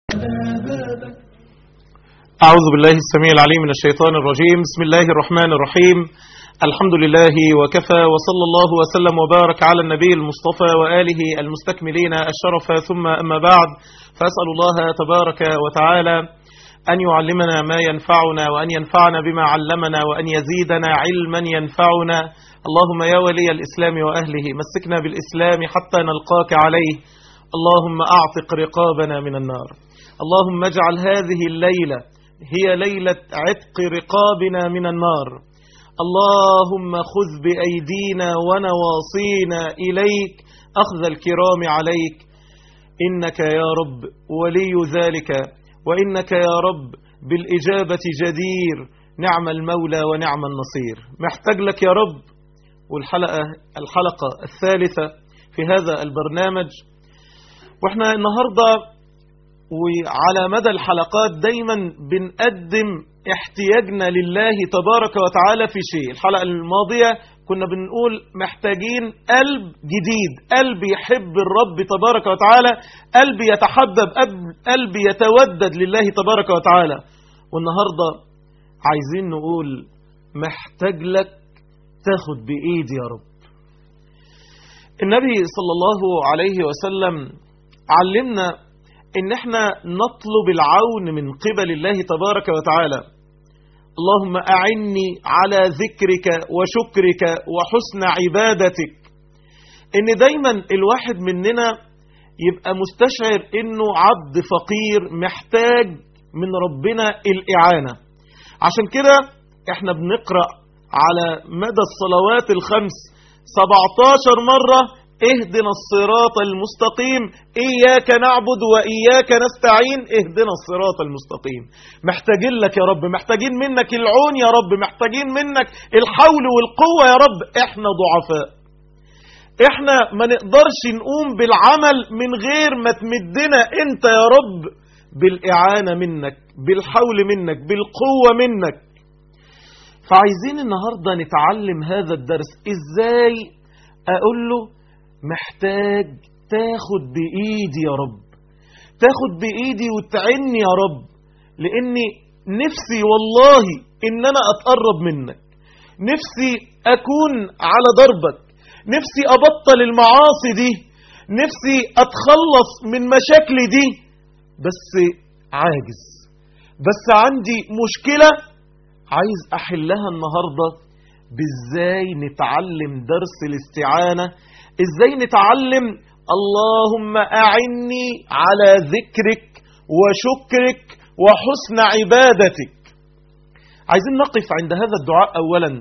أعوذ بالله السميع العليم من الشيطان الرجيم بسم الله الرحمن الرحيم الحمد لله وكفى وصلى الله وسلم وبارك على النبي المصطفى وآله المستكملين الشرف ثم أما بعد فأسأل الله تبارك وتعالى أن يعلمنا ما ينفعنا وأن ينفعنا بما علمنا وأن يزيدنا علما ينفعنا اللهم يا ولي الإسلام وأهله مسكنا بالإسلام حتى نلقاك عليه اللهم أعتق رقابنا من النار اللهم اجعل هذه الليلة هي ليلة عتق رقابنا من النار اللهم خذ بأيدينا ونواصينا إليك أخذ الكرام عليك إنك يا رب ولي ذلك وإنك يا رب بالإجابة جدير نعم المولى ونعم النصير محتاج لك يا رب والحلقة الحلقة الثالثة في هذا البرنامج واحنا النهاردة وعلى مدى الحلقات دايما بنقدم احتياجنا لله تبارك وتعالى في شيء الحلقة الماضية كنا بنقول محتاجين قلب جديد قلب يحب الرب تبارك وتعالى قلب يتحبب قلب يتودد لله تبارك وتعالى والنهاردة عايزين نقول محتاج لك تاخد بإيدي يا رب النبي صلى الله عليه وسلم علمنا ان احنا نطلب العون من قبل الله تبارك وتعالى اللهم أعني على ذكرك وشكرك وحسن عبادتك ان دايما الواحد مننا يبقى مستشعر انه عبد فقير محتاج من ربنا الإعانة عشان كده احنا بنقرأ على مدى الصلوات الخمس 17 مرة اهدنا الصراط المستقيم إياك نعبد وإياك نستعين اهدنا الصراط المستقيم محتاجين لك يا رب محتاجين منك العون يا رب محتاجين منك الحول والقوة يا رب احنا ضعفاء احنا ما نقدرش نقوم بالعمل من غير ما تمدنا انت يا رب بالإعانة منك بالحول منك بالقوة منك فعايزين النهاردة نتعلم هذا الدرس ازاي اقول له محتاج تاخد بإيدي يا رب تاخد بإيدي وتعني يا رب لأني نفسي والله إن أنا أتقرب منك نفسي أكون على ضربك نفسي أبطل المعاصي دي نفسي أتخلص من مشاكلي دي بس عاجز بس عندي مشكلة عايز أحلها النهاردة بإزاي نتعلم درس الاستعانة ازاي نتعلم اللهم اعني على ذكرك وشكرك وحسن عبادتك عايزين نقف عند هذا الدعاء اولا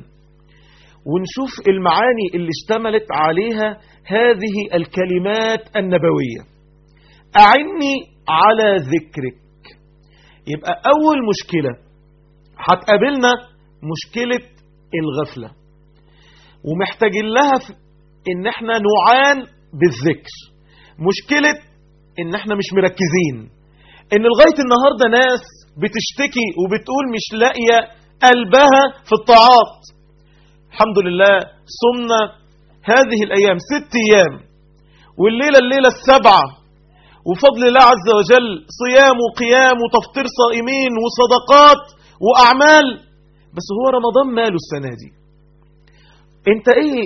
ونشوف المعاني اللي اشتملت عليها هذه الكلمات النبوية اعني على ذكرك يبقى اول مشكلة هتقابلنا مشكلة الغفلة ومحتاجين لها في ان احنا نعان بالذكر مشكلة ان احنا مش مركزين ان لغاية النهاردة ناس بتشتكي وبتقول مش لاقية قلبها في الطاعات الحمد لله صمنا هذه الايام ست ايام والليلة الليلة السبعة وفضل الله عز وجل صيام وقيام وتفطير صائمين وصدقات واعمال بس هو رمضان ماله السنة دي انت ايه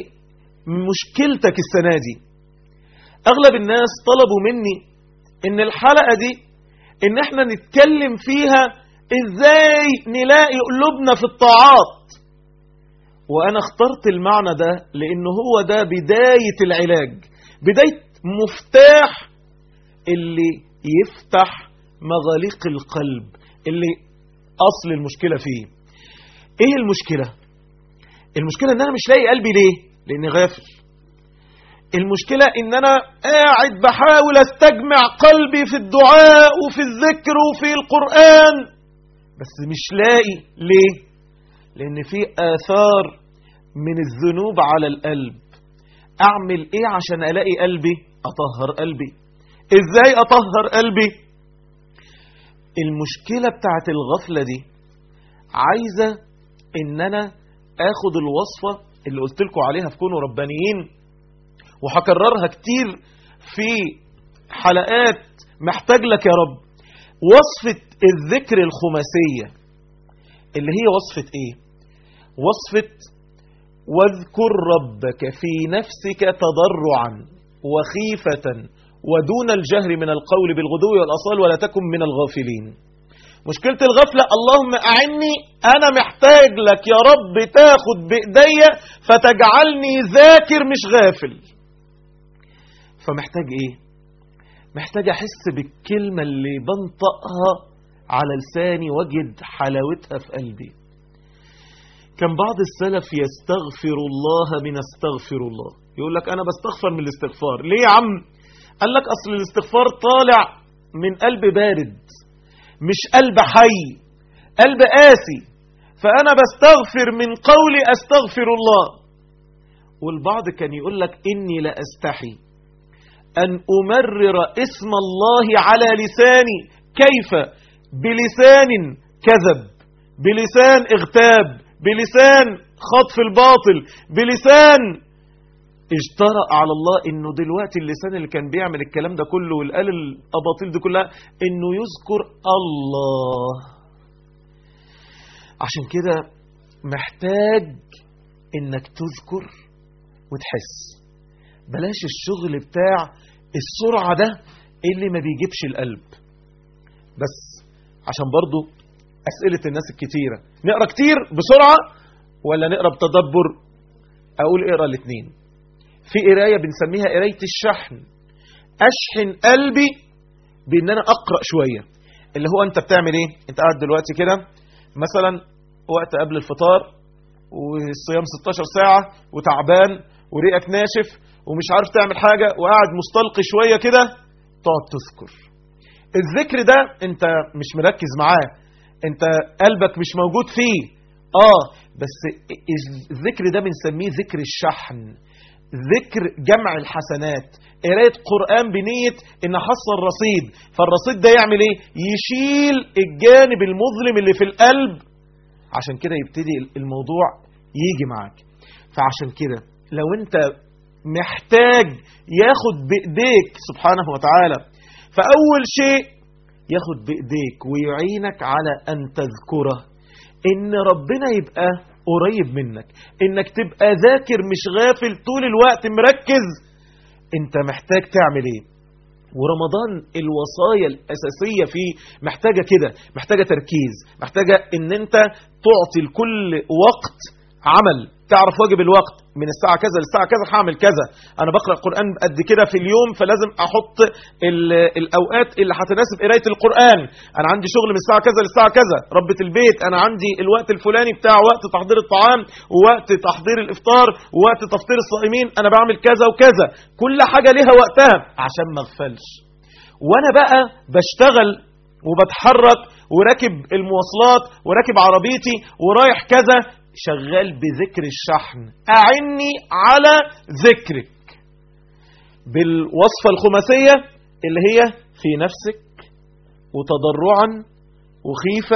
مشكلتك السنة دي أغلب الناس طلبوا مني إن الحلقة دي إن إحنا نتكلم فيها إزاي نلاقي قلوبنا في الطاعات وأنا اخترت المعنى ده لأنه هو ده بداية العلاج بداية مفتاح اللي يفتح مغاليق القلب اللي أصل المشكلة فيه إيه المشكلة؟ المشكلة إن أنا مش لاقي قلبي ليه؟ لاني غافل المشكلة ان انا قاعد بحاول استجمع قلبي في الدعاء وفي الذكر وفي القرآن بس مش لاقي ليه لان في اثار من الذنوب على القلب اعمل ايه عشان الاقي قلبي اطهر قلبي ازاي اطهر قلبي المشكلة بتاعت الغفلة دي عايزة ان انا اخد الوصفة اللي قلت لكم عليها في كونوا ربانيين وهكررها كتير في حلقات محتاج لك يا رب وصفة الذكر الخماسية اللي هي وصفة ايه وصفة واذكر ربك في نفسك تضرعا وخيفة ودون الجهر من القول بالغدو والأصال ولا تكن من الغافلين مشكلة الغفلة اللهم أعني أنا محتاج لك يا رب تاخد بإيديا فتجعلني ذاكر مش غافل فمحتاج إيه محتاج أحس بالكلمة اللي بنطقها على لساني وجد حلاوتها في قلبي كان بعض السلف يستغفر الله من استغفر الله يقول لك أنا بستغفر من الاستغفار ليه يا عم قال لك أصل الاستغفار طالع من قلب بارد مش قلب حي قلب قاسي فأنا بستغفر من قولي أستغفر الله والبعض كان يقول لك إني لا أستحي أن أمرر اسم الله على لساني كيف بلسان كذب بلسان اغتاب بلسان خطف الباطل بلسان اجترأ على الله انه دلوقتي اللسان اللي كان بيعمل الكلام ده كله والقال الاباطيل دي كلها انه يذكر الله عشان كده محتاج انك تذكر وتحس بلاش الشغل بتاع السرعة ده اللي ما بيجيبش القلب بس عشان برضو أسئلة الناس الكتيرة نقرأ كتير بسرعة ولا نقرأ بتدبر أقول اقرأ الاثنين في قراية بنسميها قراية الشحن أشحن قلبي بأن أنا أقرأ شوية اللي هو أنت بتعمل إيه أنت قاعد دلوقتي كده مثلا وقت قبل الفطار والصيام 16 ساعة وتعبان وريقك ناشف ومش عارف تعمل حاجة وقاعد مستلقي شوية كده تقعد تذكر الذكر ده انت مش مركز معاه انت قلبك مش موجود فيه اه بس الذكر ده بنسميه ذكر الشحن ذكر جمع الحسنات قرايه قرآن بنية ان حصل رصيد فالرصيد ده يعمل ايه يشيل الجانب المظلم اللي في القلب عشان كده يبتدي الموضوع يجي معاك فعشان كده لو انت محتاج ياخد بايديك سبحانه وتعالى فاول شيء ياخد بايديك ويعينك على ان تذكره ان ربنا يبقى قريب منك انك تبقى ذاكر مش غافل طول الوقت مركز انت محتاج تعمل ايه ورمضان الوصايا الأساسية فيه محتاجة كده محتاجة تركيز محتاجة ان انت تعطي لكل وقت عمل تعرف واجب الوقت من الساعة كذا للساعة كذا هعمل كذا أنا بقرأ القرآن قد كده في اليوم فلازم أحط الأوقات اللي هتناسب قراية القرآن أنا عندي شغل من الساعة كذا للساعة كذا ربة البيت أنا عندي الوقت الفلاني بتاع وقت تحضير الطعام ووقت تحضير الإفطار ووقت تفطير الصائمين أنا بعمل كذا وكذا كل حاجة ليها وقتها عشان ما اغفلش وأنا بقى بشتغل وبتحرك وراكب المواصلات وراكب عربيتي ورايح كذا شغال بذكر الشحن أعني على ذكرك بالوصفة الخماسية اللي هي في نفسك وتضرعا وخيفة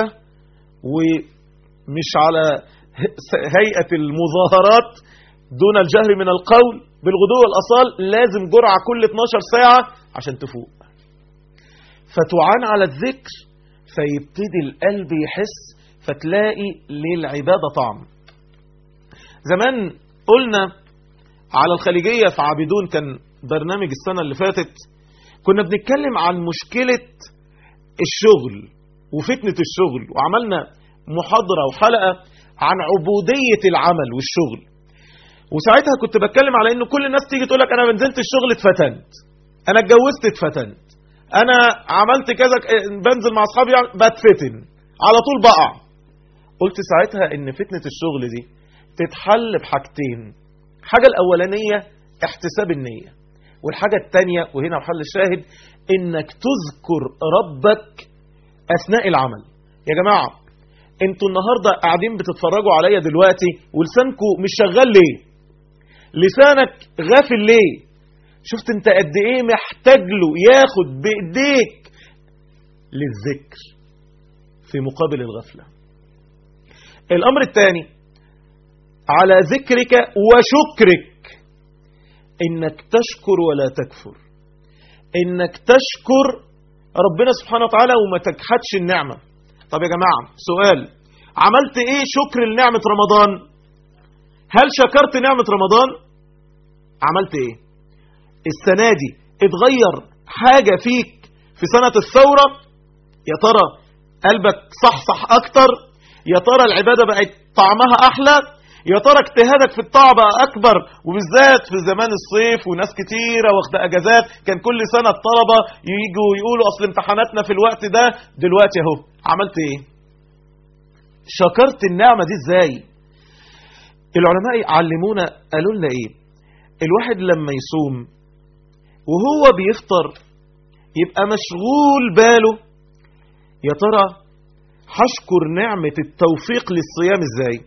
ومش على هيئة المظاهرات دون الجهر من القول بالغدو والأصال لازم جرعة كل 12 ساعة عشان تفوق فتعان على الذكر فيبتدي القلب يحس فتلاقي للعبادة طعم زمان قلنا على الخليجية في عابدون كان برنامج السنة اللي فاتت كنا بنتكلم عن مشكلة الشغل وفتنة الشغل وعملنا محاضرة وحلقة عن عبودية العمل والشغل وساعتها كنت بتكلم على انه كل الناس تيجي تقول لك انا نزلت الشغل اتفتنت انا اتجوزت اتفتنت انا عملت كذا بنزل مع اصحابي بتفتن على طول بقع قلت ساعتها ان فتنة الشغل دي تتحل بحاجتين الحاجة الاولانية احتساب النية والحاجة التانية وهنا محل الشاهد انك تذكر ربك اثناء العمل يا جماعة انتوا النهاردة قاعدين بتتفرجوا عليا دلوقتي ولسانكم مش شغال ليه لسانك غافل ليه شفت انت قد ايه محتاج له ياخد بايديك للذكر في مقابل الغفلة الامر الثاني على ذكرك وشكرك انك تشكر ولا تكفر انك تشكر ربنا سبحانه وتعالى وما تجحدش النعمة طب يا جماعة سؤال عملت ايه شكر لنعمة رمضان هل شكرت نعمة رمضان عملت ايه السنة دي اتغير حاجة فيك في سنة الثورة يا ترى قلبك صحصح اكتر يا ترى العبادة بقت طعمها احلى يا ترى اجتهادك في الطاعة بقى اكبر وبالذات في زمان الصيف وناس كتيرة واخدة اجازات كان كل سنة الطلبة ييجوا يقولوا اصل امتحاناتنا في الوقت ده دلوقتي اهو عملت ايه شكرت النعمة دي ازاي العلماء علمونا قالوا لنا ايه الواحد لما يصوم وهو بيفطر يبقى مشغول باله يا ترى هشكر نعمة التوفيق للصيام ازاي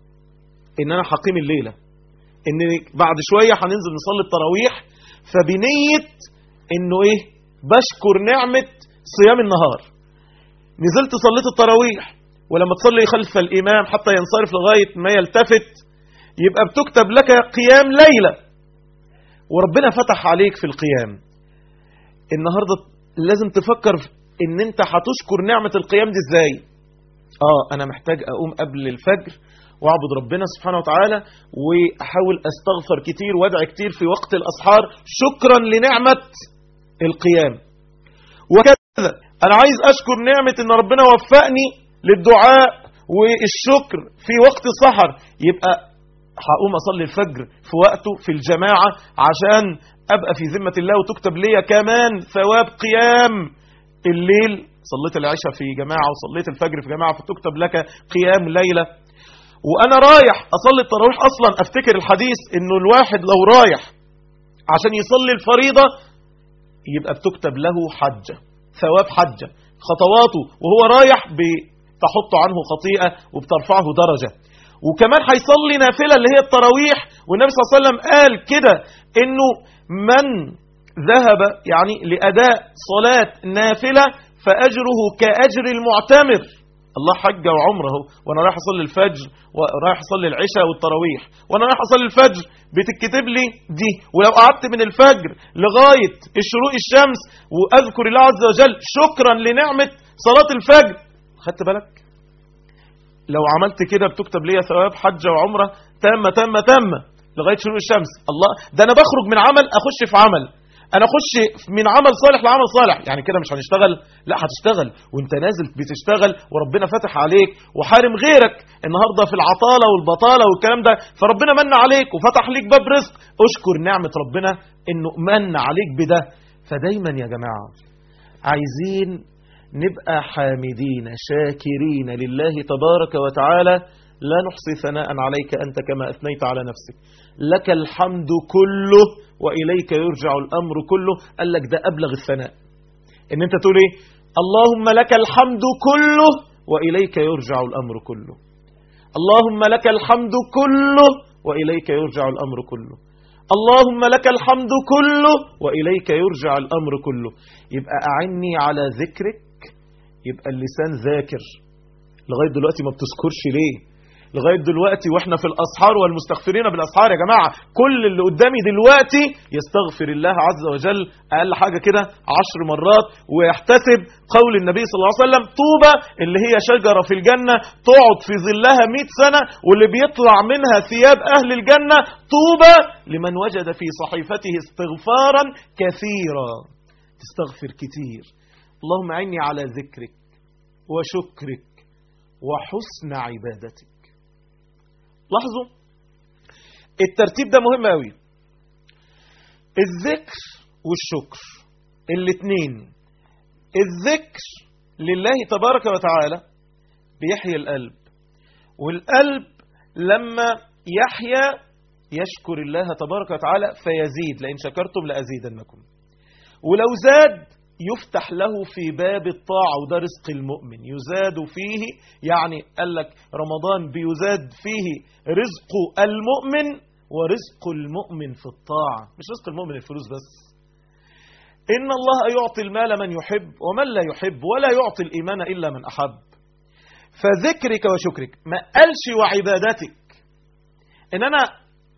ان انا هقيم الليلة ان بعد شوية هننزل نصلي التراويح فبنية انه ايه بشكر نعمة صيام النهار نزلت صليت التراويح ولما تصلي خلف الامام حتى ينصرف لغاية ما يلتفت يبقى بتكتب لك قيام ليلة وربنا فتح عليك في القيام النهاردة لازم تفكر ان انت هتشكر نعمة القيام دي ازاي اه انا محتاج اقوم قبل الفجر واعبد ربنا سبحانه وتعالى واحاول استغفر كتير وادعي كتير في وقت الاسحار شكرا لنعمة القيام وكذا انا عايز اشكر نعمة ان ربنا وفقني للدعاء والشكر في وقت السحر يبقى هقوم اصلي الفجر في وقته في الجماعة عشان ابقى في ذمة الله وتكتب لي كمان ثواب قيام الليل صليت العشاء في جماعة وصليت الفجر في جماعة فتكتب لك قيام ليلة وانا رايح اصلي التراويح اصلا افتكر الحديث انه الواحد لو رايح عشان يصلي الفريضة يبقى بتكتب له حجة ثواب حجة خطواته وهو رايح بتحط عنه خطيئة وبترفعه درجة وكمان هيصلي نافلة اللي هي التراويح والنبي صلى الله عليه وسلم قال كده انه من ذهب يعني لأداء صلاة نافلة فأجره كأجر المعتمر الله حج وعمره وانا رايح اصلي الفجر ورايح اصلي العشاء والتراويح وانا رايح اصلي الفجر بتتكتب لي دي ولو قعدت من الفجر لغايه الشروق الشمس واذكر الله عز وجل شكرا لنعمه صلاه الفجر خدت بالك لو عملت كده بتكتب لي ثواب حج وعمره تامه تامه تامه لغايه شروق الشمس الله ده انا بخرج من عمل اخش في عمل انا اخش من عمل صالح لعمل صالح يعني كده مش هنشتغل لا هتشتغل وانت نازل بتشتغل وربنا فتح عليك وحارم غيرك النهارده في العطاله والبطاله والكلام ده فربنا من عليك وفتح ليك باب رزق اشكر نعمه ربنا انه من عليك بده فدايما يا جماعه عايزين نبقى حامدين شاكرين لله تبارك وتعالى لا نحصي ثناء عليك أنت كما أثنيت على نفسك لك الحمد كله وإليك يرجع الأمر كله قال لك ده أبلغ الثناء إن أنت تقول إيه اللهم لك الحمد كله وإليك يرجع الأمر كله اللهم لك الحمد كله وإليك يرجع الأمر كله اللهم لك الحمد كله وإليك يرجع الأمر كله يبقى أعني على ذكرك يبقى اللسان ذاكر لغاية دلوقتي ما بتذكرش ليه لغاية دلوقتي واحنا في الأسحار والمستغفرين بالأسحار يا جماعة كل اللي قدامي دلوقتي يستغفر الله عز وجل أقل حاجة كده عشر مرات ويحتسب قول النبي صلى الله عليه وسلم طوبة اللي هي شجرة في الجنة تقعد في ظلها مئة سنة واللي بيطلع منها ثياب أهل الجنة طوبة لمن وجد في صحيفته استغفارا كثيرا تستغفر كتير اللهم عيني على ذكرك وشكرك وحسن عبادتك لاحظوا الترتيب ده مهم قوي الذكر والشكر الاثنين الذكر لله تبارك وتعالى بيحيي القلب والقلب لما يحيا يشكر الله تبارك وتعالى فيزيد لئن شكرتم لأزيدنكم ولو زاد يفتح له في باب الطاعة وده رزق المؤمن يزاد فيه يعني قال لك رمضان بيزاد فيه رزق المؤمن ورزق المؤمن في الطاعة مش رزق المؤمن الفلوس بس إن الله يعطي المال من يحب ومن لا يحب ولا يعطي الإيمان إلا من أحب فذكرك وشكرك ما قالش وعبادتك إن أنا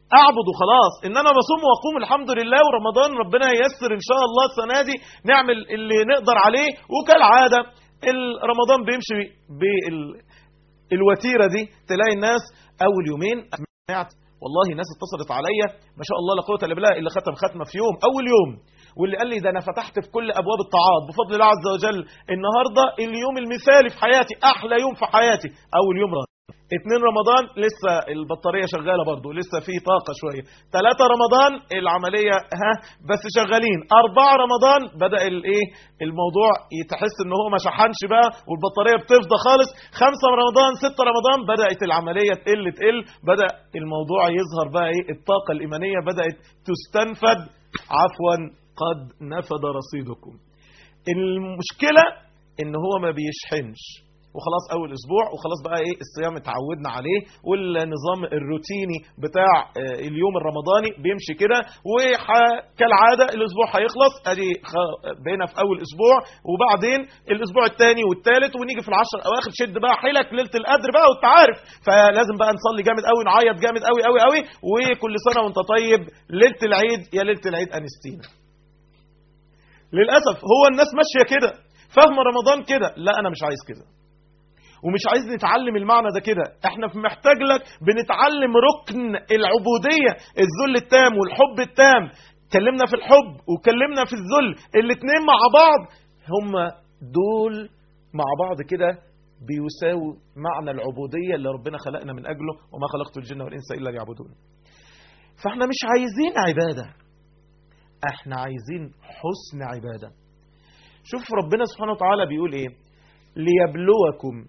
اعبد وخلاص ان انا بصوم واقوم الحمد لله ورمضان ربنا ييسر ان شاء الله السنه دي نعمل اللي نقدر عليه وكالعاده رمضان بيمشي بالوتيره دي تلاقي الناس اول يومين سمعت والله ناس اتصلت عليا ما شاء الله لا قوه الا بالله اللي ختم ختمه في يوم اول يوم واللي قال لي ده انا فتحت في كل ابواب الطاعات بفضل الله عز وجل النهارده اليوم المثالي في حياتي احلى يوم في حياتي اول يوم رمضان اتنين رمضان لسه البطارية شغالة برضو لسه في طاقة شوية ثلاثة رمضان العملية ها بس شغالين أربعة رمضان بدأ الايه الموضوع يتحس ان هو ما شحنش بقى والبطارية بتفضى خالص خمسة رمضان ستة رمضان بدأت العملية تقل تقل بدأ الموضوع يظهر بقى ايه الطاقة الإيمانية بدأت تستنفد عفوا قد نفد رصيدكم المشكلة ان هو ما بيشحنش وخلاص اول اسبوع وخلاص بقى ايه الصيام اتعودنا عليه والنظام الروتيني بتاع اليوم الرمضاني بيمشي كده وكالعاده الاسبوع هيخلص ادي بقينا في اول اسبوع وبعدين الاسبوع الثاني والثالث ونيجي في العشر اواخر شد بقى حيلك ليله القدر بقى وانت عارف فلازم بقى نصلي جامد قوي نعيط جامد قوي قوي قوي وكل سنه وانت طيب ليله العيد يا ليله العيد انستينا للاسف هو الناس ماشيه كده فاهم رمضان كده لا انا مش عايز كده ومش عايز نتعلم المعنى ده كده احنا في محتاج لك بنتعلم ركن العبودية الذل التام والحب التام اتكلمنا في الحب واتكلمنا في الذل الاثنين مع بعض هم دول مع بعض كده بيساوي معنى العبودية اللي ربنا خلقنا من أجله وما خلقت الجن والإنس إلا ليعبدون فاحنا مش عايزين عبادة احنا عايزين حسن عبادة شوف ربنا سبحانه وتعالى بيقول ايه ليبلوكم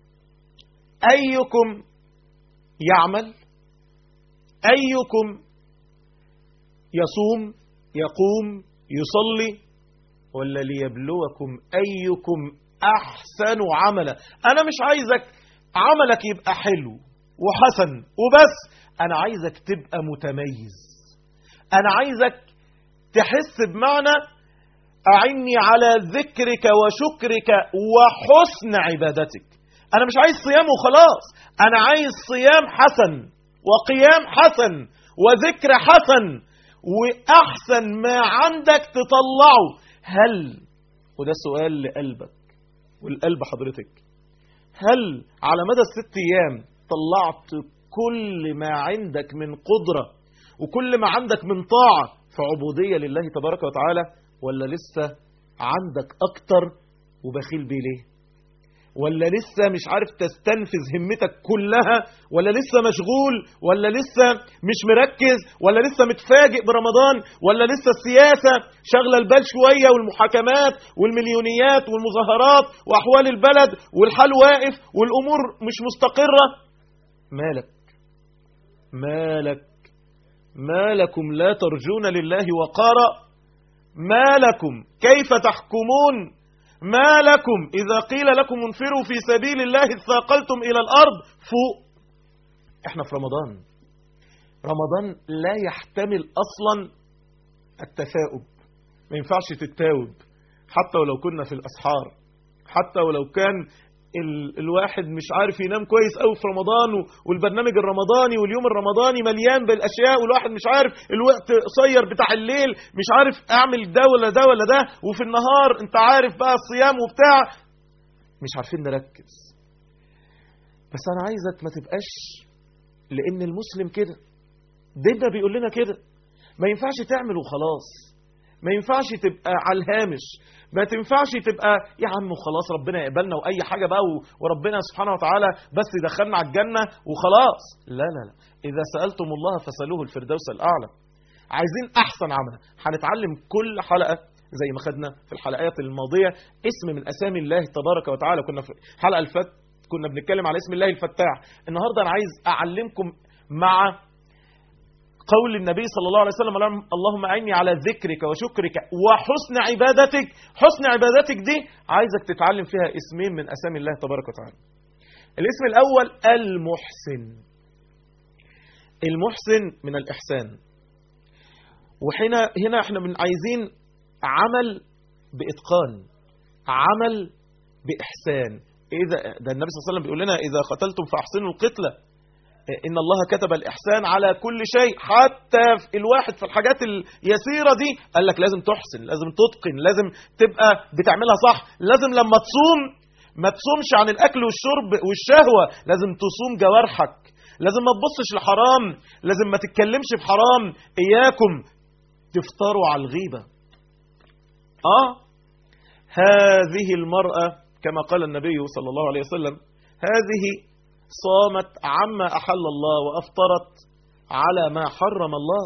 أيكم يعمل أيكم يصوم يقوم يصلي ولا ليبلوكم أيكم أحسن عملا أنا مش عايزك عملك يبقى حلو وحسن وبس أنا عايزك تبقى متميز أنا عايزك تحس بمعنى أعني على ذكرك وشكرك وحسن عبادتك أنا مش عايز صيام وخلاص أنا عايز صيام حسن وقيام حسن وذكر حسن وأحسن ما عندك تطلعه هل وده سؤال لقلبك والقلب حضرتك هل على مدى الست أيام طلعت كل ما عندك من قدرة وكل ما عندك من طاعة في عبودية لله تبارك وتعالى ولا لسه عندك أكتر وبخيل بيه ليه ولا لسه مش عارف تستنفذ همتك كلها ولا لسه مشغول ولا لسه مش مركز ولا لسه متفاجئ برمضان ولا لسه السياسة شغلة البال شوية والمحاكمات والمليونيات والمظاهرات وأحوال البلد والحال واقف والأمور مش مستقرة مالك مالك ما لكم لا ترجون لله وقارا ما لكم كيف تحكمون ما لكم إذا قيل لكم انفروا في سبيل الله اثاقلتم إلى الأرض فوق احنا في رمضان رمضان لا يحتمل أصلا التثاؤب ما ينفعش تتاوب حتى ولو كنا في الأسحار حتى ولو كان ال الواحد مش عارف ينام كويس قوي في رمضان والبرنامج الرمضاني واليوم الرمضاني مليان بالاشياء والواحد مش عارف الوقت قصير بتاع الليل مش عارف اعمل ده ولا ده ولا ده وفي النهار انت عارف بقى الصيام وبتاع مش عارفين نركز بس انا عايزك ما تبقاش لان المسلم كده ديننا بيقول لنا كده ما ينفعش تعمل وخلاص ما ينفعش تبقى على الهامش ما تنفعش تبقى يا عم وخلاص ربنا يقبلنا واي حاجه بقى وربنا سبحانه وتعالى بس يدخلنا على الجنه وخلاص لا لا لا اذا سالتم الله فسالوه الفردوس الاعلى عايزين احسن عمل هنتعلم كل حلقه زي ما خدنا في الحلقات الماضيه اسم من اسامي الله تبارك وتعالى كنا في الحلقه الفت كنا بنتكلم على اسم الله الفتاح النهارده انا عايز اعلمكم مع قول النبي صلى الله عليه وسلم اللهم أعني على ذكرك وشكرك وحسن عبادتك حسن عبادتك دي عايزك تتعلم فيها اسمين من أسامي الله تبارك وتعالى الاسم الأول المحسن المحسن من الإحسان وحين هنا احنا من عايزين عمل بإتقان عمل بإحسان إذا ده النبي صلى الله عليه وسلم بيقول لنا إذا قتلتم فأحسنوا القتلة إن الله كتب الإحسان على كل شيء حتى في الواحد في الحاجات اليسيرة دي قال لك لازم تحسن لازم تتقن لازم تبقى بتعملها صح لازم لما تصوم ما تصومش عن الأكل والشرب والشهوة لازم تصوم جوارحك لازم ما تبصش لحرام لازم ما تتكلمش في حرام إياكم تفطروا على الغيبة آه هذه المرأة كما قال النبي صلى الله عليه وسلم هذه صامت عما أحل الله وأفطرت على ما حرم الله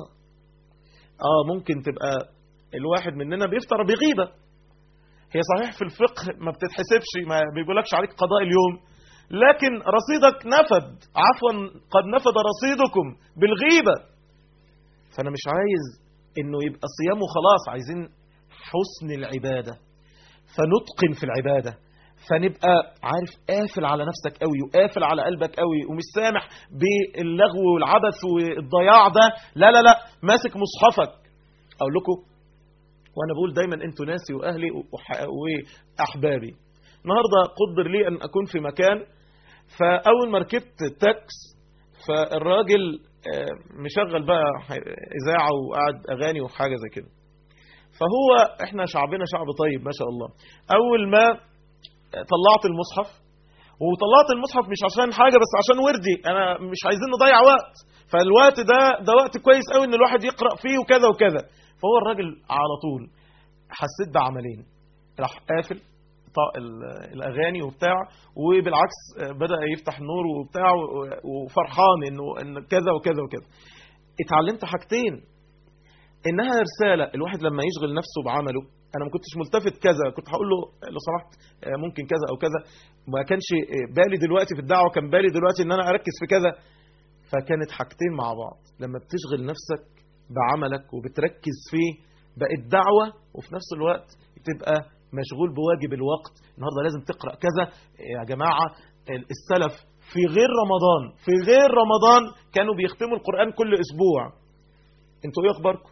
آه ممكن تبقى الواحد مننا بيفطر بغيبة هي صحيح في الفقه ما بتتحسبش ما بيقولكش عليك قضاء اليوم لكن رصيدك نفد عفوا قد نفد رصيدكم بالغيبة فأنا مش عايز إنه يبقى صيامه خلاص عايزين حسن العبادة فنتقن في العبادة فنبقى عارف قافل على نفسك قوي وقافل على قلبك قوي ومش سامح باللغو والعبث والضياع ده لا لا لا ماسك مصحفك اقول لكم وانا بقول دايما انتوا ناسي واهلي واحبابي النهارده قدر لي ان اكون في مكان فاول ما ركبت التاكس فالراجل مشغل بقى اذاعه وقعد اغاني وحاجه زي كده فهو احنا شعبنا شعب طيب ما شاء الله اول ما طلعت المصحف وطلعت المصحف مش عشان حاجة بس عشان وردي انا مش عايزين نضيع وقت فالوقت ده ده وقت كويس قوي ان الواحد يقرأ فيه وكذا وكذا فهو الراجل على طول حسيت بعملين راح قافل الاغاني وبتاع وبالعكس بدا يفتح النور وبتاع وفرحان انه ان كذا وكذا وكذا اتعلمت حاجتين انها رساله الواحد لما يشغل نفسه بعمله انا ما كنتش ملتفت كذا كنت هقول له لو سمحت ممكن كذا او كذا ما كانش بالي دلوقتي في الدعوه كان بالي دلوقتي ان انا اركز في كذا فكانت حاجتين مع بعض لما بتشغل نفسك بعملك وبتركز فيه بقت دعوه وفي نفس الوقت تبقى مشغول بواجب الوقت النهارده لازم تقرا كذا يا جماعه السلف في غير رمضان في غير رمضان كانوا بيختموا القران كل اسبوع انتوا ايه اخباركم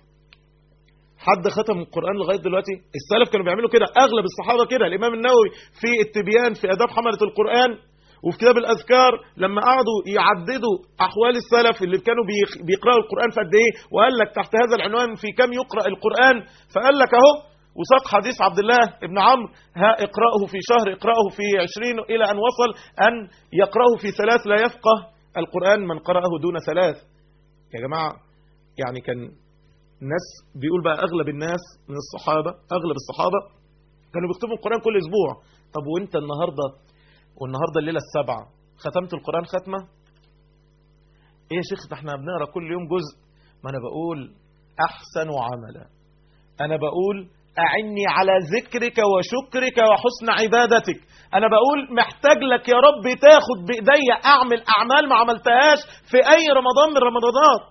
حد ختم القرآن لغاية دلوقتي السلف كانوا بيعملوا كده أغلب الصحابة كده الإمام النووي في التبيان في أداب حملة القرآن وفي كتاب الأذكار لما قعدوا يعددوا أحوال السلف اللي كانوا بيقرأوا القرآن في قد إيه وقال لك تحت هذا العنوان في كم يقرأ القرآن فقال لك أهو وساق حديث عبد الله ابن عمرو ها اقرأه في شهر اقرأه في عشرين إلى أن وصل أن يقرأه في ثلاث لا يفقه القرآن من قرأه دون ثلاث يا جماعة يعني كان الناس بيقول بقى اغلب الناس من الصحابه اغلب الصحابه كانوا بيختموا القران كل اسبوع طب وانت النهارده والنهارده الليله السابعه ختمت القران ختمه ايه يا شيخ ده احنا بنقرا كل يوم جزء ما انا بقول احسن عملا انا بقول اعني على ذكرك وشكرك وحسن عبادتك انا بقول محتاج لك يا رب تاخد بايديا اعمل اعمال ما عملتهاش في اي رمضان من رمضانات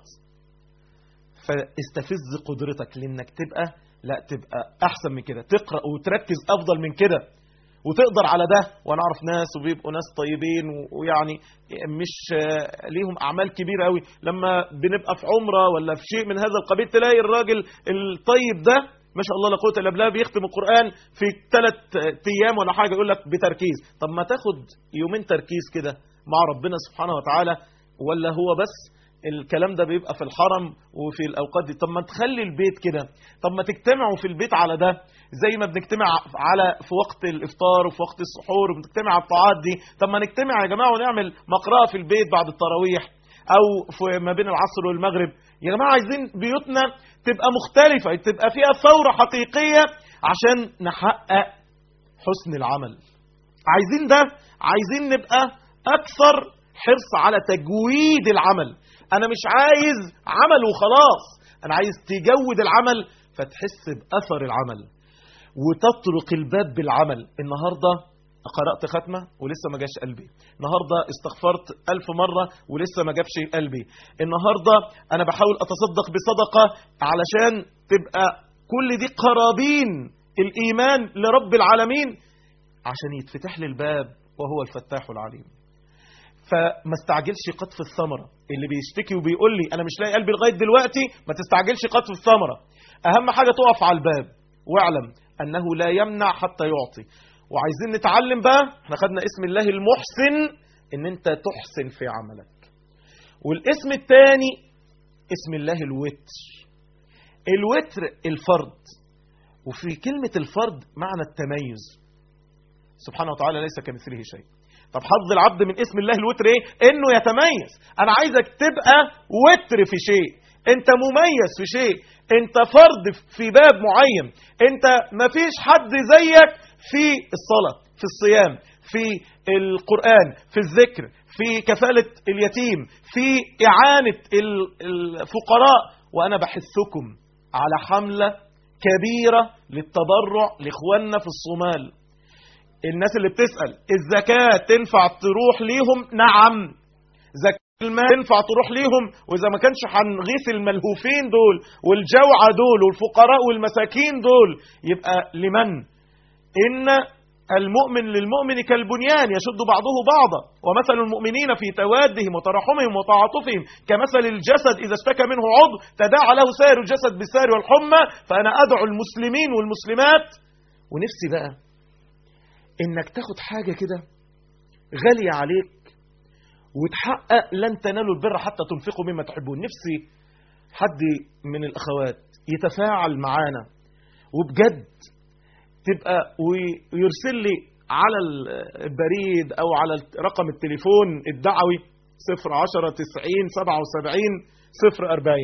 فاستفز قدرتك لانك تبقى لا تبقى احسن من كده تقرا وتركز افضل من كده وتقدر على ده وانا اعرف ناس وبيبقوا ناس طيبين ويعني مش ليهم اعمال كبيره قوي لما بنبقى في عمره ولا في شيء من هذا القبيل تلاقي الراجل الطيب ده ما شاء الله لا قوه الا بالله بيختم القران في ثلاث ايام ولا حاجه يقول لك بتركيز طب ما تاخد يومين تركيز كده مع ربنا سبحانه وتعالى ولا هو بس الكلام ده بيبقى في الحرم وفي الاوقات دي طب ما تخلي البيت كده طب ما تجتمعوا في البيت على ده زي ما بنجتمع على في وقت الافطار وفي وقت السحور وبنجتمع على الطاعات دي طب ما نجتمع يا جماعه ونعمل مقرأة في البيت بعد التراويح او في ما بين العصر والمغرب يا جماعه عايزين بيوتنا تبقى مختلفه تبقى فيها ثوره حقيقيه عشان نحقق حسن العمل عايزين ده عايزين نبقى اكثر حرص على تجويد العمل انا مش عايز عمل وخلاص انا عايز تجود العمل فتحس باثر العمل وتطرق الباب بالعمل النهارده قرأت ختمة ولسه ما جاش قلبي النهاردة استغفرت ألف مرة ولسه ما جابش قلبي النهاردة أنا بحاول أتصدق بصدقة علشان تبقى كل دي قرابين الإيمان لرب العالمين عشان يتفتح لي الباب وهو الفتاح العليم فما استعجلش قطف الثمرة اللي بيشتكي وبيقول لي أنا مش لاقي قلبي لغاية دلوقتي ما تستعجلش قطف الثمرة أهم حاجة تقف على الباب واعلم أنه لا يمنع حتى يعطي وعايزين نتعلم بقى احنا خدنا اسم الله المحسن ان انت تحسن في عملك والاسم الثاني اسم الله الوتر الوتر الفرد وفي كلمة الفرد معنى التميز سبحانه وتعالى ليس كمثله شيء طب حظ العبد من اسم الله الوتر ايه انه يتميز انا عايزك تبقى وتر في شيء انت مميز في شيء انت فرد في باب معين انت مفيش حد زيك في الصلاة في الصيام في القرآن في الذكر في كفالة اليتيم في إعانة الفقراء وأنا بحثكم على حملة كبيرة للتبرع لإخواننا في الصومال الناس اللي بتسأل الزكاة تنفع تروح ليهم نعم زكاة المال تنفع تروح ليهم وإذا ما كانش هنغيث الملهوفين دول والجوعى دول والفقراء والمساكين دول يبقى لمن إن المؤمن للمؤمن كالبنيان يشد بعضه بعضا ومثل المؤمنين في توادهم وترحمهم وتعاطفهم كمثل الجسد إذا اشتكى منه عضو تداعى له سائر الجسد بالسائر والحمى فأنا أدعو المسلمين والمسلمات ونفسي بقى إنك تاخد حاجة كده غالية عليك وتحقق لن تنالوا البر حتى تنفقوا مما تحبون نفسي حد من الأخوات يتفاعل معانا وبجد تبقى ويرسل لي على البريد أو على رقم التليفون الدعوي 010 90 77 040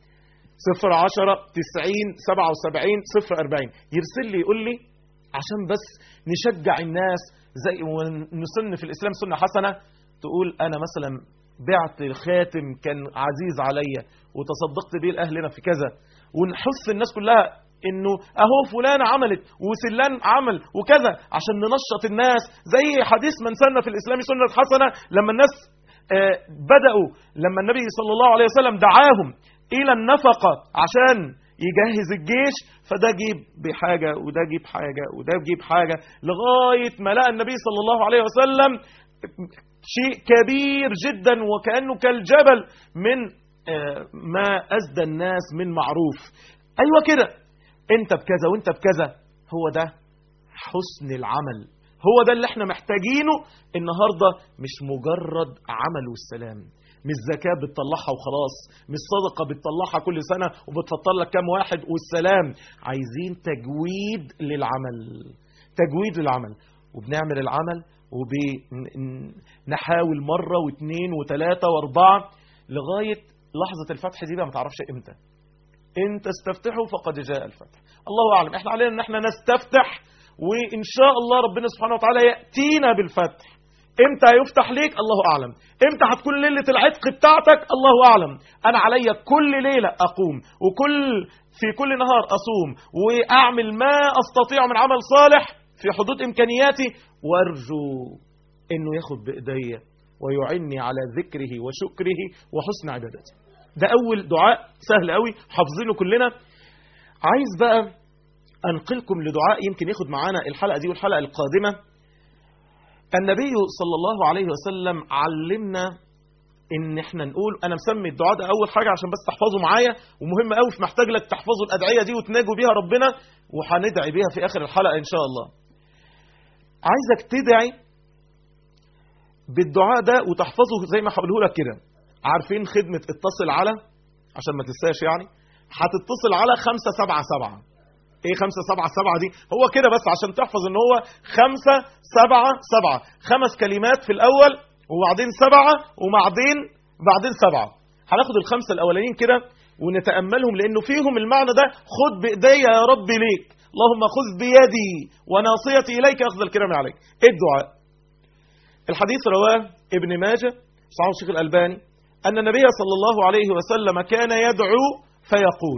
010 90 77 040 يرسل لي يقول لي عشان بس نشجع الناس زي ونسن في الإسلام سنة حسنة تقول أنا مثلا بعت خاتم كان عزيز عليا وتصدقت بيه لأهلنا في كذا ونحث الناس كلها انه اهو فلان عملت وسلان عمل وكذا عشان ننشط الناس زي حديث من سن في الاسلام سنه حسنه لما الناس آه بداوا لما النبي صلى الله عليه وسلم دعاهم الى النفقه عشان يجهز الجيش فده جيب بحاجه وده جيب حاجه وده جيب حاجه لغايه ما لقى النبي صلى الله عليه وسلم شيء كبير جدا وكانه كالجبل من آه ما ازدى الناس من معروف ايوه كده انت بكذا وانت بكذا هو ده حسن العمل هو ده اللي احنا محتاجينه النهاردة مش مجرد عمل والسلام مش زكاة بتطلعها وخلاص مش صدقة بتطلعها كل سنة وبتفطر لك كام واحد والسلام عايزين تجويد للعمل تجويد للعمل وبنعمل العمل وبنحاول مرة واثنين وثلاثة واربعة لغاية لحظة الفتح دي بقى ما تعرفش امتى ان تستفتحوا فقد جاء الفتح الله اعلم احنا علينا ان احنا نستفتح وان شاء الله ربنا سبحانه وتعالى ياتينا بالفتح امتى هيفتح ليك الله اعلم امتى هتكون ليله العتق بتاعتك الله اعلم انا عليا كل ليله اقوم وكل في كل نهار اصوم واعمل ما استطيع من عمل صالح في حدود امكانياتي وارجو انه ياخد بايديا ويعني على ذكره وشكره وحسن عبادته ده أول دعاء سهل قوي حافظينه كلنا عايز بقى أنقلكم لدعاء يمكن ياخد معانا الحلقة دي والحلقة القادمة النبي صلى الله عليه وسلم علمنا ان احنا نقول انا مسمي الدعاء ده اول حاجه عشان بس تحفظوا معايا ومهم قوي في محتاج لك تحفظوا الادعيه دي وتناجوا بيها ربنا وهندعي بيها في اخر الحلقه ان شاء الله عايزك تدعي بالدعاء ده وتحفظه زي ما هقوله لك كده عارفين خدمة اتصل على عشان ما تنساش يعني هتتصل على 577 ايه 577 دي هو كده بس عشان تحفظ ان هو 577 خمس كلمات في الاول وبعدين سبعة وبعدين بعدين سبعة هناخد الخمسة الاولانيين كده ونتأملهم لانه فيهم المعنى ده خد بايديا يا رب ليك اللهم خذ بيدي وناصيتي اليك اخذ الكرام عليك ايه الدعاء الحديث رواه ابن ماجه صحيح الشيخ الالباني أن النبي صلى الله عليه وسلم كان يدعو فيقول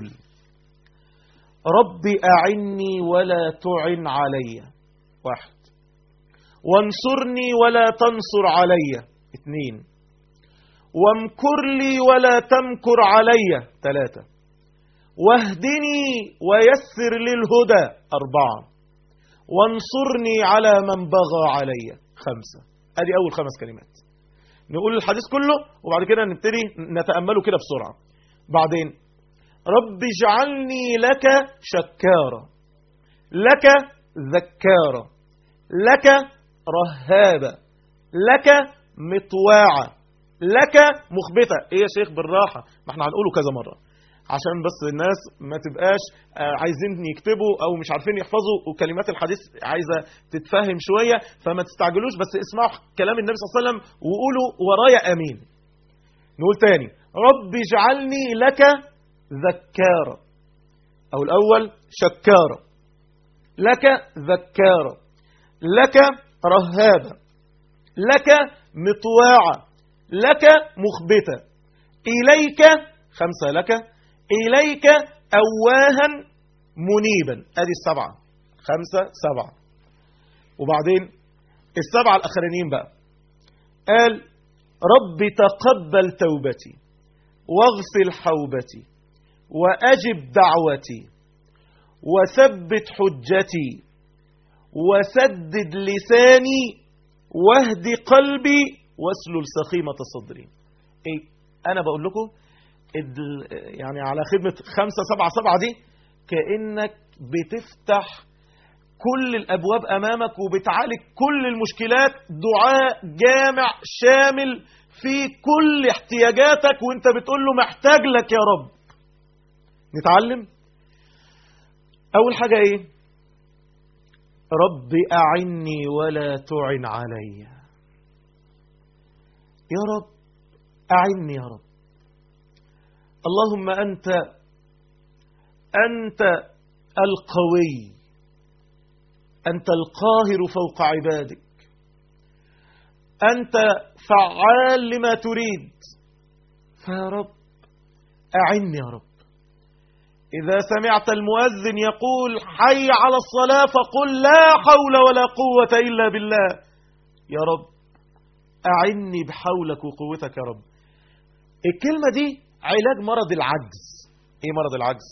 رب أعني ولا تعن علي واحد وانصرني ولا تنصر علي اثنين وامكر لي ولا تمكر علي ثلاثة واهدني ويسر للهدى أربعة وانصرني على من بغى علي خمسة هذه أول خمس كلمات نقول الحديث كله وبعد كده نبتدي نتأمله كده بسرعة بعدين رب اجعلني لك شكارا لك ذكارا لك رهابا لك مطواعا لك مخبتة ايه يا شيخ بالراحة ما احنا هنقوله كذا مرة عشان بس الناس ما تبقاش آه، عايزين يكتبوا او مش عارفين يحفظوا وكلمات الحديث عايزة تتفهم شوية فما تستعجلوش بس اسمعوا كلام النبي صلى الله عليه وسلم وقولوا ورايا امين نقول تاني رب اجعلني لك ذكارا او الاول شكارا لك ذكارا لك رهابا لك مطواعا لك مخبتا إليك خمسة لك إليك أواها منيبا أدي السبعة خمسة سبعة وبعدين السبعة الأخرانيين بقى قال رب تقبل توبتي واغسل حوبتي وأجب دعوتي وثبت حجتي وسدد لساني واهد قلبي واسلل سخيمة صدري ايه انا بقول لكم ال- يعني على خدمة خمسة سبعة سبعة دي كأنك بتفتح كل الأبواب أمامك وبتعالج كل المشكلات دعاء جامع شامل في كل احتياجاتك وانت بتقول له محتاج لك يا رب نتعلم أول حاجة إيه رب أعني ولا تعن علي يا رب أعني يا رب اللهم أنت أنت القوي أنت القاهر فوق عبادك أنت فعال لما تريد فيا رب أعني يا رب إذا سمعت المؤذن يقول حي على الصلاة فقل لا حول ولا قوة إلا بالله يا رب أعني بحولك وقوتك يا رب الكلمة دي علاج مرض العجز إيه مرض العجز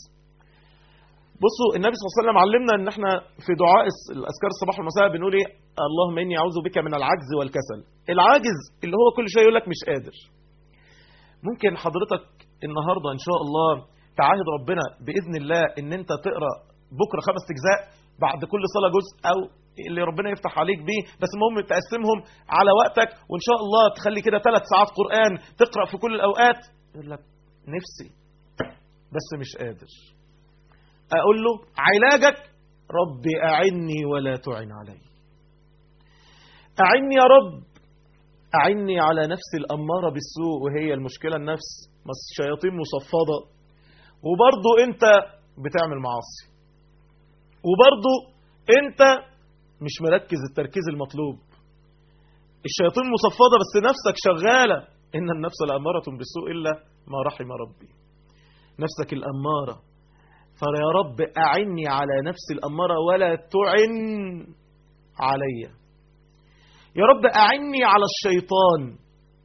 بصوا النبي صلى الله عليه وسلم علمنا ان احنا في دعاء الس- الاذكار الصباح والمساء بنقول ايه اللهم اني اعوذ بك من العجز والكسل العاجز اللي هو كل شيء يقول لك مش قادر ممكن حضرتك النهارده ان شاء الله تعاهد ربنا باذن الله ان انت تقرا بكره خمس اجزاء بعد كل صلاه جزء او اللي ربنا يفتح عليك بيه بس المهم تقسمهم على وقتك وان شاء الله تخلي كده ثلاث ساعات قران تقرا في كل الاوقات يقول لك نفسي بس مش قادر اقول له علاجك ربي اعني ولا تعن علي اعني يا رب اعني على نفسي الاماره بالسوء وهي المشكله النفس بس شياطين مصفده وبرضه انت بتعمل معاصي وبرضه انت مش مركز التركيز المطلوب الشياطين مصفده بس نفسك شغاله ان النفس لاماره بالسوء الا ما رحم ربي نفسك الاماره فيا رب أعني على نفس الأمارة ولا تعن علي يا رب أعني على الشيطان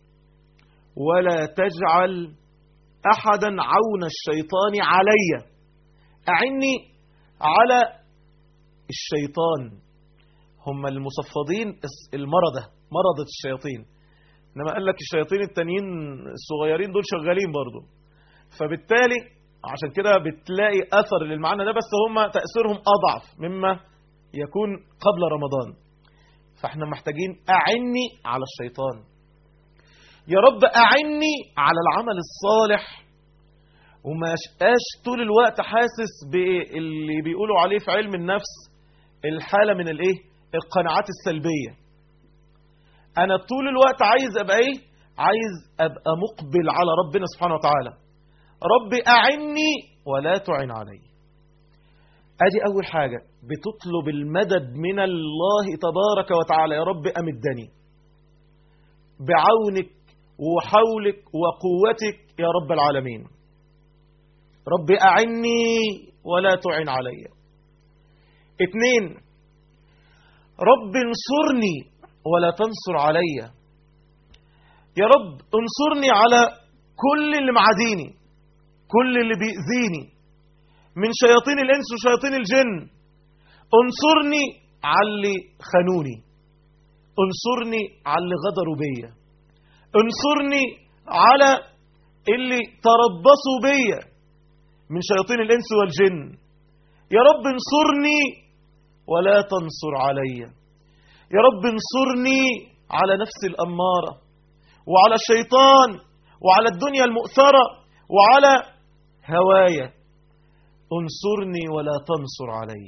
ولا تجعل أحدا عون الشيطان علي أعني على الشيطان هم المصفدين المرضة مرضة الشياطين إنما قال لك الشياطين التانيين الصغيرين دول شغالين برضو فبالتالي عشان كده بتلاقي اثر للمعنى ده بس هم تاثيرهم اضعف مما يكون قبل رمضان فاحنا محتاجين اعني على الشيطان يا رب اعني على العمل الصالح وما اشقاش طول الوقت حاسس باللي بيقولوا عليه في علم النفس الحاله من الايه القناعات السلبيه انا طول الوقت عايز ابقى ايه عايز ابقى مقبل على ربنا سبحانه وتعالى رب أعني ولا تعن علي أدي أول حاجة بتطلب المدد من الله تبارك وتعالى يا رب أمدني بعونك وحولك وقوتك يا رب العالمين رب أعني ولا تعن علي اتنين رب انصرني ولا تنصر علي يا رب انصرني على كل اللي معاديني كل اللي بيأذيني من شياطين الإنس وشياطين الجن انصرني على اللي خانوني انصرني على اللي غدروا بيا انصرني على اللي تربصوا بيا من شياطين الإنس والجن يا رب انصرني ولا تنصر علي يا رب انصرني على نفس الأمارة وعلى الشيطان وعلى الدنيا المؤثرة وعلى هوايا انصرني ولا تنصر علي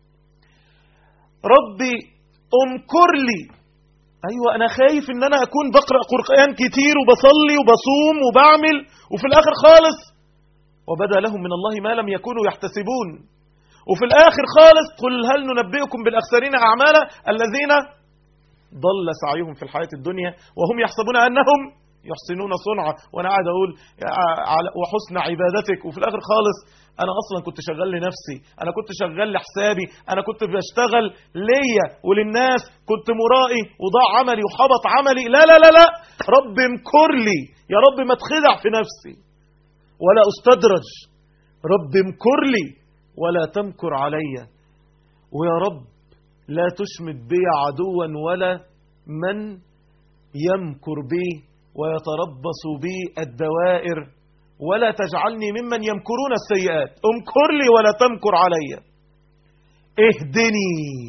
ربي امكر لي ايوه انا خايف ان انا اكون بقرا قران كتير وبصلي وبصوم وبعمل وفي الاخر خالص وبدا لهم من الله ما لم يكونوا يحتسبون وفي الاخر خالص قل هل ننبئكم بالاخسرين اعمالا الذين ضل سعيهم في الحياه الدنيا وهم يحسبون انهم يحسنون صنعا وانا قاعد اقول وحسن عبادتك وفي الاخر خالص انا اصلا كنت شغال لنفسي انا كنت شغال لحسابي انا كنت بشتغل ليا وللناس كنت مرائي وضاع عملي وحبط عملي لا لا لا لا رب امكر لي يا رب ما اتخدع في نفسي ولا استدرج رب امكر لي ولا تمكر علي ويا رب لا تشمت بي عدوا ولا من يمكر بي ويتربص بي الدوائر ولا تجعلني ممن يمكرون السيئات امكر لي ولا تمكر علي اهدني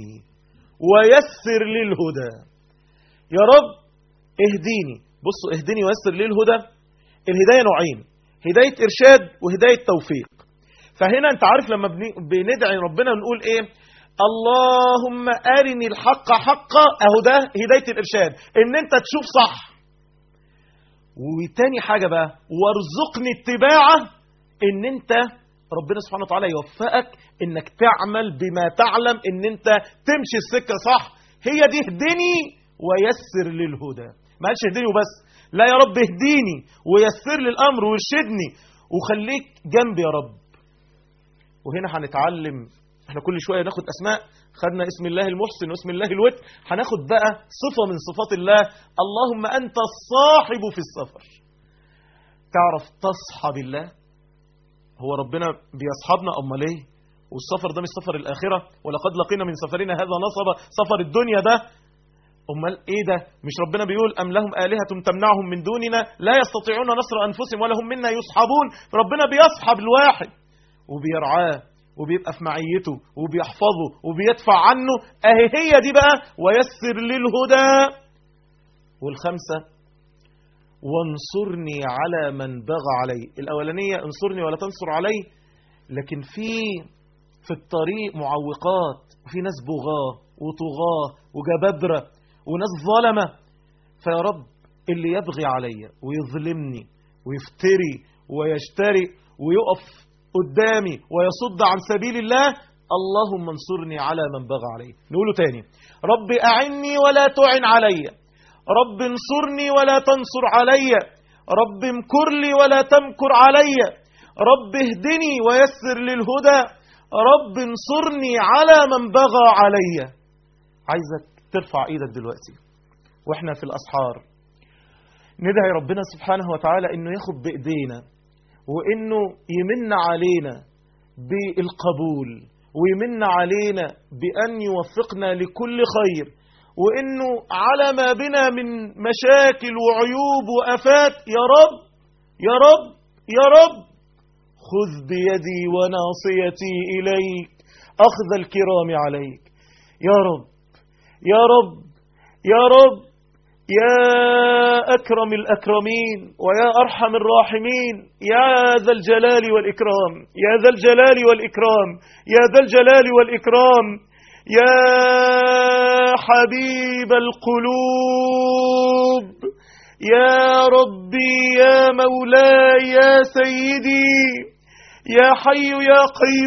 ويسر لي الهدى يا رب اهديني بصوا اهدني ويسر لي الهدى الهداية نوعين هداية إرشاد وهداية توفيق فهنا انت عارف لما بندعي ربنا نقول ايه اللهم أرني الحق حقا اهو ده هداية الإرشاد ان انت تشوف صح وتاني حاجة بقى وارزقني اتباعه ان انت ربنا سبحانه وتعالى يوفقك انك تعمل بما تعلم ان انت تمشي السكة صح هي دي اهدني ويسر للهدى ما قالش اهدني وبس لا يا رب اهديني ويسر لي الامر وارشدني وخليك جنبي يا رب وهنا هنتعلم احنا كل شوية ناخد اسماء خدنا اسم الله المحسن واسم الله الوتر هناخد بقى صفة من صفات الله اللهم أنت الصاحب في السفر تعرف تصحب الله هو ربنا بيصحبنا أمال ايه والسفر ده مش سفر الآخرة ولقد لقينا من سفرنا هذا نصب سفر الدنيا ده أمال إيه ده مش ربنا بيقول أم لهم آلهة تمنعهم من دوننا لا يستطيعون نصر أنفسهم ولا هم منا يصحبون ربنا بيصحب الواحد وبيرعاه وبيبقى في معيته وبيحفظه وبيدفع عنه اهي هي دي بقى ويسر للهدى والخمسة وانصرني على من بغى علي الأولانية انصرني ولا تنصر علي لكن في في الطريق معوقات وفي ناس بغاة وطغاة وجبابرة وناس ظلمة فيا رب اللي يبغي علي ويظلمني ويفتري ويشتري ويقف قدامي ويصد عن سبيل الله اللهم انصرني على من بغى علي نقوله تاني رب أعني ولا تعن علي رب انصرني ولا تنصر علي رب امكر لي ولا تمكر علي رب اهدني ويسر للهدى رب انصرني على من بغى علي عايزك ترفع ايدك دلوقتي واحنا في الاسحار ندعي ربنا سبحانه وتعالى انه ياخد بايدينا وانه يمن علينا بالقبول ويمن علينا بان يوفقنا لكل خير وانه على ما بنا من مشاكل وعيوب وافات يا رب يا رب يا رب خذ بيدي وناصيتي اليك اخذ الكرام عليك يا رب يا رب يا رب يا أكرم الأكرمين ويا أرحم الراحمين يا ذا الجلال والإكرام يا ذا الجلال والإكرام يا ذا الجلال والإكرام يا حبيب القلوب يا ربي يا مولاي يا سيدي يا حي يا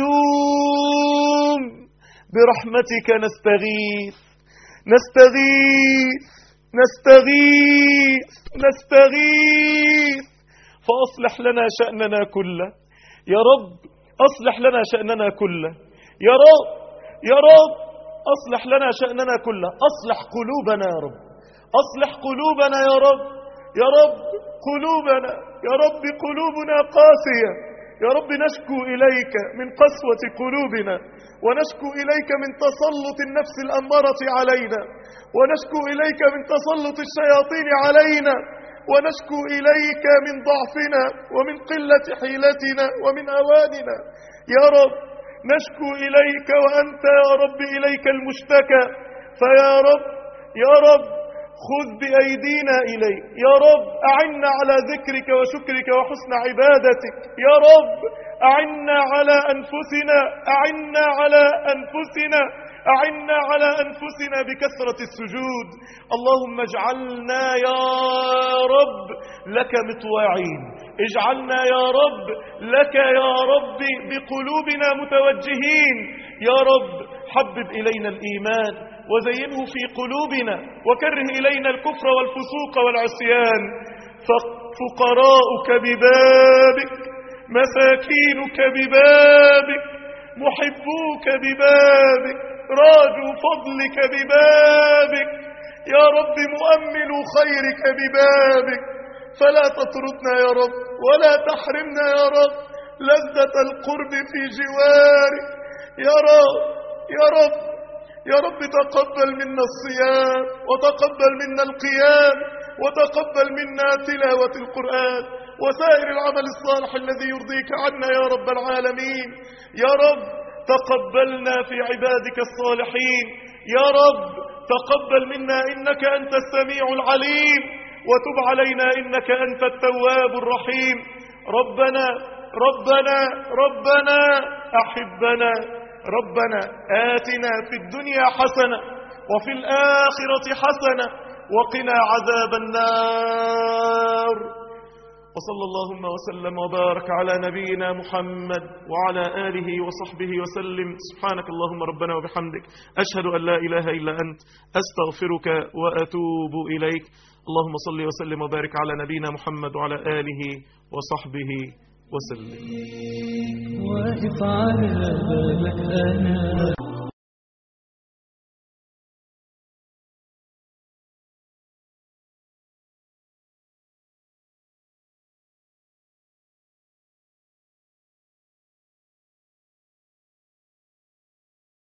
قيوم برحمتك نستغيث نستغيث نستغيث نستغيث فأصلح لنا شأننا كله يا رب أصلح لنا شأننا كله يا رب يا رب أصلح لنا شأننا كله أصلح قلوبنا يا رب أصلح قلوبنا يا رب يا رب قلوبنا يا رب قلوبنا قاسية يا رب نشكو إليك من قسوة قلوبنا ونشكو إليك من تسلط النفس الأمارة علينا ونشكو إليك من تسلط الشياطين علينا ونشكو إليك من ضعفنا ومن قلة حيلتنا ومن أواننا يا رب نشكو إليك وأنت يا رب إليك المشتكى فيا رب يا رب خذ بأيدينا إليك يا رب أعنا على ذكرك وشكرك وحسن عبادتك يا رب أعنا على أنفسنا أعنا على أنفسنا أعنا على أنفسنا بكثرة السجود اللهم اجعلنا يا رب لك مطواعين اجعلنا يا رب لك يا رب بقلوبنا متوجهين يا رب حبب إلينا الإيمان وزينه في قلوبنا وكره إلينا الكفر والفسوق والعصيان فقراؤك ببابك مساكينك ببابك محبوك ببابك راجوا فضلك ببابك يا رب مؤمل خيرك ببابك فلا تطردنا يا رب ولا تحرمنا يا رب لذة القرب في جوارك يا رب يا رب يا رب تقبل منا الصيام وتقبل منا القيام وتقبل منا تلاوة القرآن وسائر العمل الصالح الذي يرضيك عنا يا رب العالمين يا رب تقبلنا في عبادك الصالحين يا رب تقبل منا إنك أنت السميع العليم وتب علينا إنك أنت التواب الرحيم ربنا ربنا ربنا أحبنا ربنا آتنا في الدنيا حسنة وفي الآخرة حسنة وقنا عذاب النار وصلى اللهم وسلم وبارك على نبينا محمد وعلى آله وصحبه وسلم سبحانك اللهم ربنا وبحمدك أشهد أن لا إله إلا أنت أستغفرك وأتوب إليك اللهم صل وسلم وبارك على نبينا محمد وعلى آله وصحبه وسلم واقف على بابك أنا